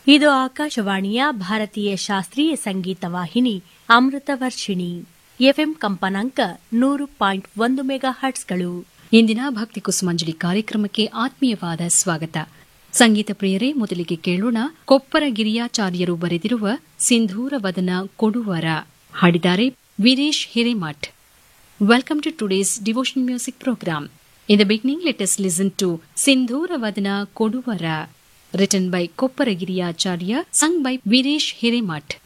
ಇದು ಆಕಾಶವಾಣಿಯ ಭಾರತೀಯ ಶಾಸ್ತ್ರೀಯ ಸಂಗೀತ ವಾಹಿನಿ ಅಮೃತ ವರ್ಷಿಣಿ ಎಫ್ಎಂ ಕಂಪನಾಂಕ ನೂರು ಪಾಯಿಂಟ್ ಒಂದು ಮೆಗಾ ಹರ್ಟ್ಸ್ಗಳು ಇಂದಿನ ಭಕ್ತಿ ಕುಸುಮಾಂಜಲಿ ಕಾರ್ಯಕ್ರಮಕ್ಕೆ ಆತ್ಮೀಯವಾದ ಸ್ವಾಗತ ಸಂಗೀತ ಪ್ರಿಯರೇ ಮೊದಲಿಗೆ ಕೇಳೋಣ ಕೊಪ್ಪರ ಗಿರಿಯಾಚಾರ್ಯರು ಬರೆದಿರುವ ಸಿಂಧೂರ ವದನ ಕೊಡುವರ ಹಾಡಿದ್ದಾರೆ Veeresh Hiremath welcome to today's devotion music programme in the beginning let us listen to Sindhura Vadana Koduvara written by Koppara Giriyacharya sung by Veeresh Hiremath